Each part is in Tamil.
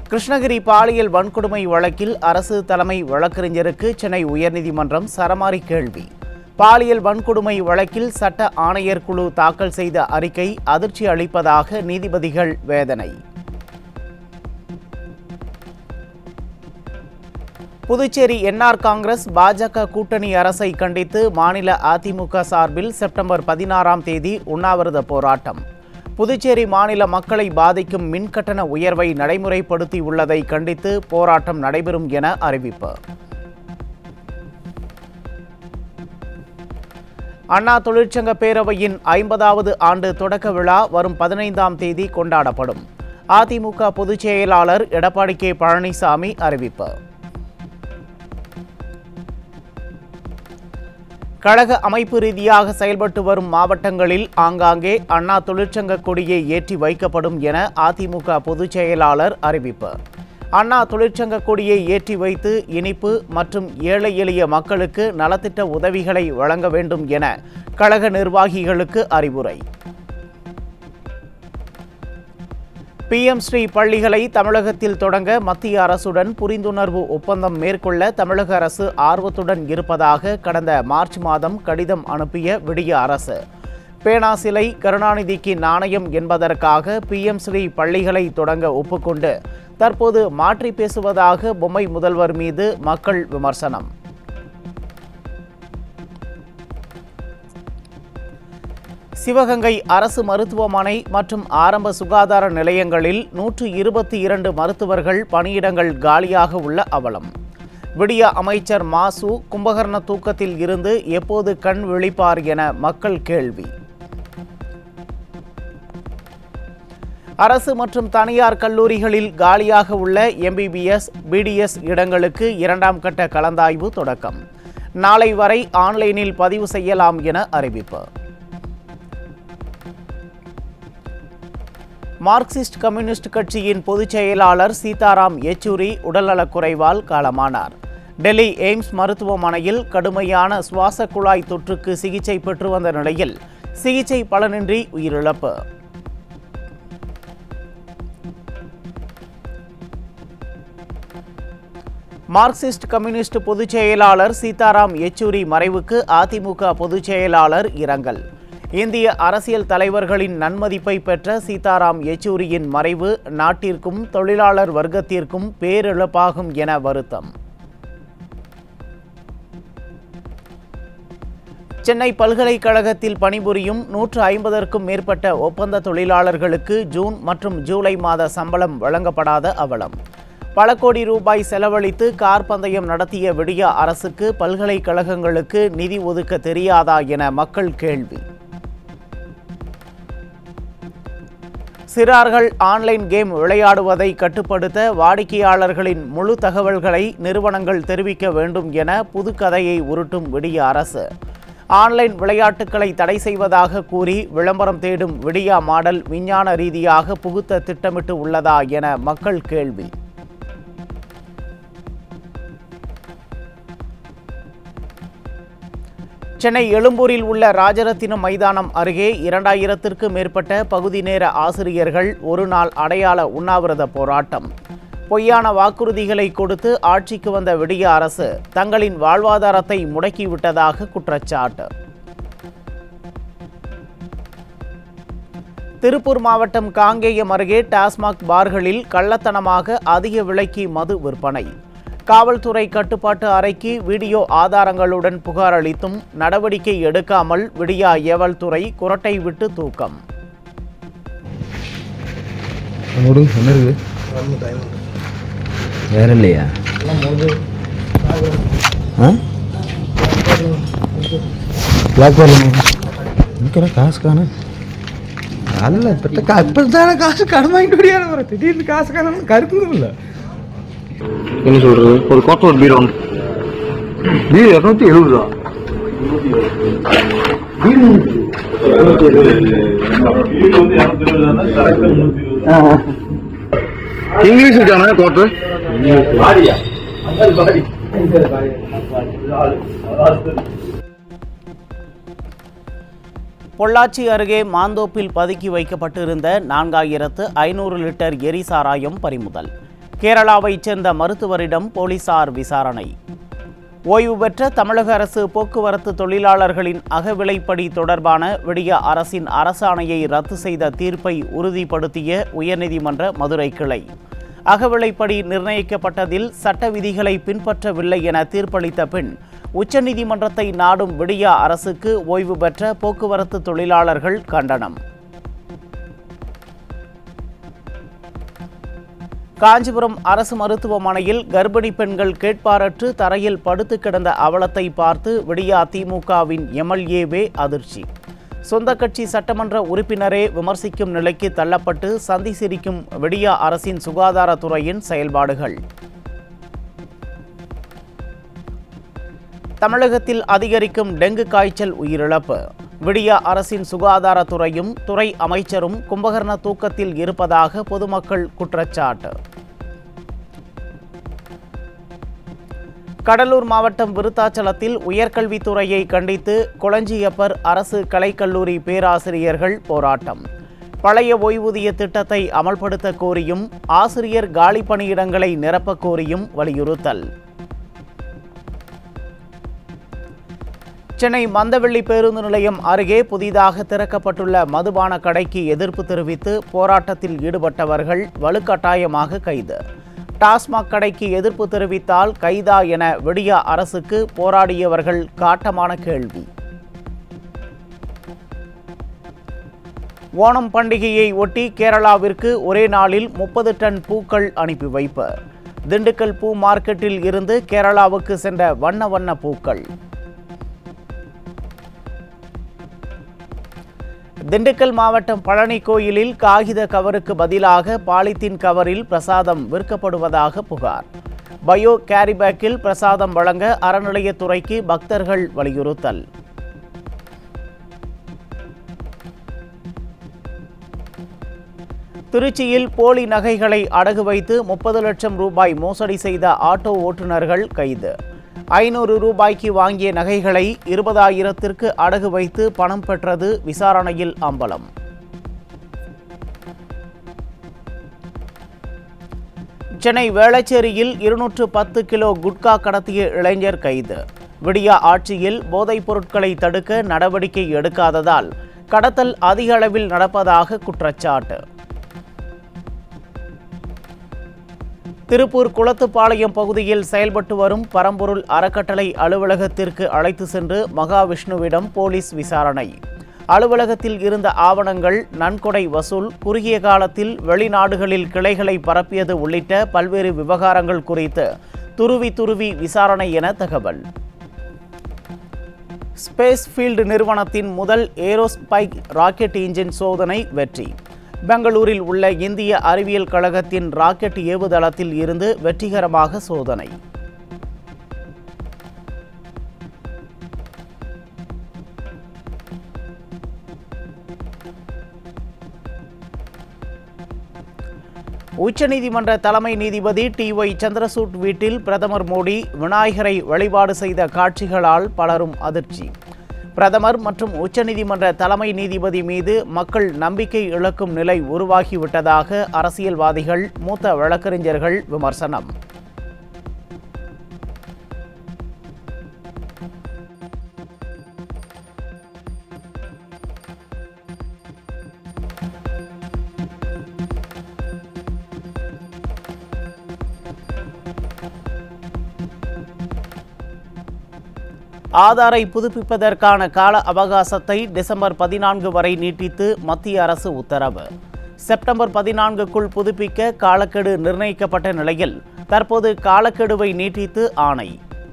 கிருஷ்ணகிரி பாலியல் வன்கொடுமை வழக்கில் அரசு தலைமை வழக்கறிஞருக்கு சென்னை உயர்நீதிமன்றம் சரமாரி கேள்வி பாலியல் வன்கொடுமை வழக்கில் சட்ட ஆணையர் குழு தாக்கல் செய்த அறிக்கை அதிர்ச்சி அளிப்பதாக நீதிபதிகள் வேதனை புதுச்சேரி என்ஆர் காங்கிரஸ் பாஜக கூட்டணி அரசை கண்டித்து மாநில அதிமுக சார்பில் செப்டம்பர் பதினாறாம் தேதி உண்ணாவிரத போராட்டம் புதுச்சேரி மாநில மக்களை பாதிக்கும் மின்கட்டண உயர்வை நடைமுறைப்படுத்தியுள்ளதை கண்டித்து போராட்டம் நடைபெறும் என அறிவிப்பு அண்ணா தொழிற்சங்க பேரவையின் ஐம்பதாவது ஆண்டு தொடக்க விழா வரும் பதினைந்தாம் தேதி கொண்டாடப்படும் அதிமுக பொதுச் செயலாளர் எடப்பாடி கே பழனிசாமி அறிவிப்பு கழக அமைப்பு ரீதியாக செயல்பட்டு வரும் மாவட்டங்களில் ஆங்காங்கே அண்ணா தொழிற்சங்க கொடியை ஏற்றி வைக்கப்படும் என அதிமுக பொதுச் செயலாளர் அறிவிப்பு அண்ணா தொழிற்சங்க கொடியை ஏற்றி வைத்து இனிப்பு மற்றும் ஏழை எளிய மக்களுக்கு நலத்திட்ட உதவிகளை வழங்க வேண்டும் என கழக நிர்வாகிகளுக்கு அறிவுரை பிஎம் ஸ்ரீ பள்ளிகளை தமிழகத்தில் தொடங்க மத்திய அரசுடன் புரிந்துணர்வு ஒப்பந்தம் மேற்கொள்ள தமிழக அரசு ஆர்வத்துடன் இருப்பதாக கடந்த மார்ச் மாதம் கடிதம் அனுப்பிய விடிய அரசு பேனா சிலை கருணாநிதிக்கு நாணயம் என்பதற்காக பிஎம் ஸ்ரீ பள்ளிகளை தொடங்க ஒப்புக்கொண்டு தற்போது மாற்றி பேசுவதாக பொம்மை முதல்வர் மீது மக்கள் விமர்சனம் சிவகங்கை அரசு மருத்துவமனை மற்றும் ஆரம்ப சுகாதார நிலையங்களில் நூற்று இருபத்தி இரண்டு மருத்துவர்கள் பணியிடங்கள் காலியாக உள்ள அவலம் விடிய அமைச்சர் மாசு கும்பகர்ண தூக்கத்தில் இருந்து எப்போது கண் விழிப்பார் என மக்கள் கேள்வி அரசு மற்றும் தனியார் கல்லூரிகளில் காலியாக உள்ள எம்பிபிஎஸ் பிடிஎஸ் இடங்களுக்கு இரண்டாம் கட்ட கலந்தாய்வு தொடக்கம் நாளை வரை ஆன்லைனில் பதிவு செய்யலாம் என அறிவிப்பு மார்க்சிஸ்ட் கம்யூனிஸ்ட் கட்சியின் பொதுச் செயலாளர் சீதாராம் யெச்சூரி உடல்நலக்குறைவால் காலமானார் டெல்லி எய்ம்ஸ் மருத்துவமனையில் கடுமையான சுவாச குழாய் தொற்றுக்கு சிகிச்சை பெற்று வந்த நிலையில் சிகிச்சை பலனின்றி உயிரிழப்பு மார்க்சிஸ்ட் கம்யூனிஸ்ட் பொதுச் செயலாளர் சீதாராம் யெச்சூரி மறைவுக்கு அதிமுக பொதுச் செயலாளர் இரங்கல் இந்திய அரசியல் தலைவர்களின் நன்மதிப்பை பெற்ற சீதாராம் யெச்சூரியின் மறைவு நாட்டிற்கும் தொழிலாளர் வர்க்கத்திற்கும் பேரிழப்பாகும் என வருத்தம் சென்னை பல்கலைக்கழகத்தில் பணிபுரியும் நூற்று ஐம்பதற்கும் மேற்பட்ட ஒப்பந்த தொழிலாளர்களுக்கு ஜூன் மற்றும் ஜூலை மாத சம்பளம் வழங்கப்படாத அவலம் பல கோடி ரூபாய் செலவழித்து கார் பந்தயம் நடத்திய விடிய அரசுக்கு பல்கலைக்கழகங்களுக்கு நிதி ஒதுக்க தெரியாதா என மக்கள் கேள்வி சிறார்கள் ஆன்லைன் கேம் விளையாடுவதை கட்டுப்படுத்த வாடிக்கையாளர்களின் முழு தகவல்களை நிறுவனங்கள் தெரிவிக்க வேண்டும் என புதுக்கதையை உருட்டும் விடிய அரசு ஆன்லைன் விளையாட்டுகளை தடை செய்வதாக கூறி விளம்பரம் தேடும் விடியா மாடல் விஞ்ஞான ரீதியாக புகுத்த திட்டமிட்டு உள்ளதா என மக்கள் கேள்வி சென்னை எழும்பூரில் உள்ள ராஜரத்தினம் மைதானம் அருகே இரண்டாயிரத்திற்கு மேற்பட்ட பகுதி நேர ஆசிரியர்கள் ஒரு நாள் அடையாள உண்ணாவிரத போராட்டம் பொய்யான வாக்குறுதிகளை கொடுத்து ஆட்சிக்கு வந்த விடிய அரசு தங்களின் வாழ்வாதாரத்தை முடக்கிவிட்டதாக குற்றச்சாட்டு திருப்பூர் மாவட்டம் காங்கேயம் அருகே டாஸ்மாக் பார்களில் கள்ளத்தனமாக அதிக விலைக்கு மது விற்பனை காவல்துறை கட்டுப்பாட்டு அறைக்கு வீடியோ ஆதாரங்களுடன் புகார் அளித்தும் நடவடிக்கை எடுக்காமல் விடியா ஏவல்துறை குரட்டை விட்டு தூக்கம் ನೋಡು என்னது வேற இல்லையா பிளாக் இருக்கிற காசு காண அல்ல இப்போ கா இப்போ தானே காசு கடன் வாங்கிட்டு வரியா வர திடீர்னு காசு காணும் கருப்புங்க இல்லை என்ன சொல்றது ஒரு கோட்டை ஒரு பீர் ஒன்று பீர் இரநூத்தி எழுபது ரூபா இங்கிலீஷ் இருக்கான கோட்டு பொள்ளாச்சி அருகே மாந்தோப்பில் பதுக்கி வைக்கப்பட்டிருந்த நான்காயிரத்து ஐநூறு லிட்டர் எரி சாராயம் பறிமுதல் கேரளாவைச் சேர்ந்த மருத்துவரிடம் போலீசார் விசாரணை ஓய்வு பெற்ற தமிழக அரசு போக்குவரத்து தொழிலாளர்களின் அகவிலைப்படி தொடர்பான விடிய அரசின் அரசாணையை ரத்து செய்த தீர்ப்பை உறுதிப்படுத்திய உயர்நீதிமன்ற மதுரை கிளை அகவிலைப்படி நிர்ணயிக்கப்பட்டதில் சட்ட விதிகளை பின்பற்றவில்லை என தீர்ப்பளித்த பின் உச்சநீதிமன்றத்தை நாடும் விடிய அரசுக்கு ஓய்வு பெற்ற போக்குவரத்து தொழிலாளர்கள் கண்டனம் காஞ்சிபுரம் அரசு மருத்துவமனையில் கர்ப்பிணி பெண்கள் கேட்பாரற்று தரையில் படுத்து கிடந்த அவலத்தை பார்த்து விடியா திமுகவின் எம்எல்ஏவே அதிர்ச்சி சொந்த கட்சி சட்டமன்ற உறுப்பினரே விமர்சிக்கும் நிலைக்கு தள்ளப்பட்டு சந்தி சிரிக்கும் விடியா அரசின் சுகாதாரத்துறையின் செயல்பாடுகள் தமிழகத்தில் அதிகரிக்கும் டெங்கு காய்ச்சல் உயிரிழப்பு விடியா அரசின் சுகாதாரத்துறையும் துறை அமைச்சரும் கும்பகர்ண தூக்கத்தில் இருப்பதாக பொதுமக்கள் குற்றச்சாட்டு கடலூர் மாவட்டம் விருத்தாச்சலத்தில் உயர்கல்வித்துறையை கண்டித்து கொளஞ்சியப்பர் அரசு கலைக்கல்லூரி பேராசிரியர்கள் போராட்டம் பழைய ஓய்வூதிய திட்டத்தை அமல்படுத்த கோரியும் ஆசிரியர் காலி பணியிடங்களை நிரப்பக் கோரியும் வலியுறுத்தல் சென்னை மந்தவெள்ளி பேருந்து நிலையம் அருகே புதிதாக திறக்கப்பட்டுள்ள மதுபான கடைக்கு எதிர்ப்பு தெரிவித்து போராட்டத்தில் ஈடுபட்டவர்கள் வலுக்கட்டாயமாக கைது டாஸ்மாக் கடைக்கு எதிர்ப்பு தெரிவித்தால் கைதா என விடியா அரசுக்கு போராடியவர்கள் காட்டமான கேள்வி ஓணம் பண்டிகையை ஒட்டி கேரளாவிற்கு ஒரே நாளில் முப்பது டன் பூக்கள் அனுப்பி வைப்பு திண்டுக்கல் பூ மார்க்கெட்டில் இருந்து கேரளாவுக்கு சென்ற வண்ண வண்ண பூக்கள் திண்டுக்கல் மாவட்டம் பழனி கோயிலில் காகித கவருக்கு பதிலாக பாலித்தீன் கவரில் பிரசாதம் விற்கப்படுவதாக புகார் பயோ கேரிபேக்கில் பிரசாதம் வழங்க அறநிலையத்துறைக்கு பக்தர்கள் வலியுறுத்தல் திருச்சியில் போலி நகைகளை அடகு வைத்து முப்பது லட்சம் ரூபாய் மோசடி செய்த ஆட்டோ ஓட்டுநர்கள் கைது ஐநூறு ரூபாய்க்கு வாங்கிய நகைகளை இருபதாயிரத்திற்கு அடகு வைத்து பணம் பெற்றது விசாரணையில் அம்பலம் சென்னை வேளச்சேரியில் இருநூற்று பத்து கிலோ குட்கா கடத்திய இளைஞர் கைது விடியா ஆட்சியில் போதைப் பொருட்களை தடுக்க நடவடிக்கை எடுக்காததால் கடத்தல் அதிக அளவில் நடப்பதாக குற்றச்சாட்டு திருப்பூர் குளத்துப்பாளையம் பகுதியில் செயல்பட்டு வரும் பரம்பொருள் அறக்கட்டளை அலுவலகத்திற்கு அழைத்து சென்று மகாவிஷ்ணுவிடம் போலீஸ் விசாரணை அலுவலகத்தில் இருந்த ஆவணங்கள் நன்கொடை வசூல் குறுகிய காலத்தில் வெளிநாடுகளில் கிளைகளை பரப்பியது உள்ளிட்ட பல்வேறு விவகாரங்கள் குறித்து துருவி துருவி விசாரணை என தகவல் ஸ்பேஸ் ஃபீல்டு நிறுவனத்தின் முதல் ஏரோஸ்பைக் ராக்கெட் இன்ஜின் சோதனை வெற்றி பெங்களூரில் உள்ள இந்திய அறிவியல் கழகத்தின் ராக்கெட் ஏவுதளத்தில் இருந்து வெற்றிகரமாக சோதனை உச்சநீதிமன்ற தலைமை நீதிபதி டி ஒய் சந்திரசூட் வீட்டில் பிரதமர் மோடி விநாயகரை வழிபாடு செய்த காட்சிகளால் பலரும் அதிர்ச்சி பிரதமர் மற்றும் உச்சநீதிமன்ற தலைமை நீதிபதி மீது மக்கள் நம்பிக்கை இழக்கும் நிலை உருவாகிவிட்டதாக அரசியல்வாதிகள் மூத்த வழக்கறிஞர்கள் விமர்சனம் ஆதாரை புதுப்பிப்பதற்கான கால அவகாசத்தை டிசம்பர் பதினான்கு வரை நீட்டித்து மத்திய அரசு உத்தரவு செப்டம்பர் பதினான்குக்குள் புதுப்பிக்க காலக்கெடு நிர்ணயிக்கப்பட்ட நிலையில் தற்போது காலக்கெடுவை நீட்டித்து ஆணை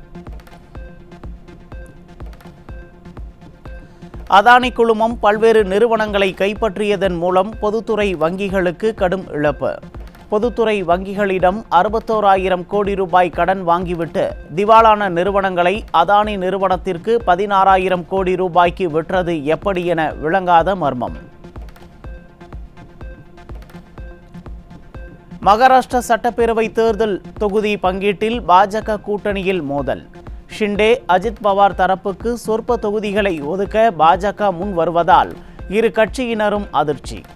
அதானி குழுமம் பல்வேறு நிறுவனங்களை கைப்பற்றியதன் மூலம் பொதுத்துறை வங்கிகளுக்கு கடும் இழப்பு பொதுத்துறை வங்கிகளிடம் அறுபத்தோராயிரம் கோடி ரூபாய் கடன் வாங்கிவிட்டு திவாலான நிறுவனங்களை அதானி நிறுவனத்திற்கு பதினாறாயிரம் கோடி ரூபாய்க்கு விற்றது எப்படி என விளங்காத மர்மம் மகாராஷ்டிரா சட்டப்பேரவை தேர்தல் தொகுதி பங்கீட்டில் பாஜக கூட்டணியில் மோதல் ஷிண்டே அஜித் பவார் தரப்புக்கு சொற்ப தொகுதிகளை ஒதுக்க பாஜக முன் வருவதால் இரு கட்சியினரும் அதிர்ச்சி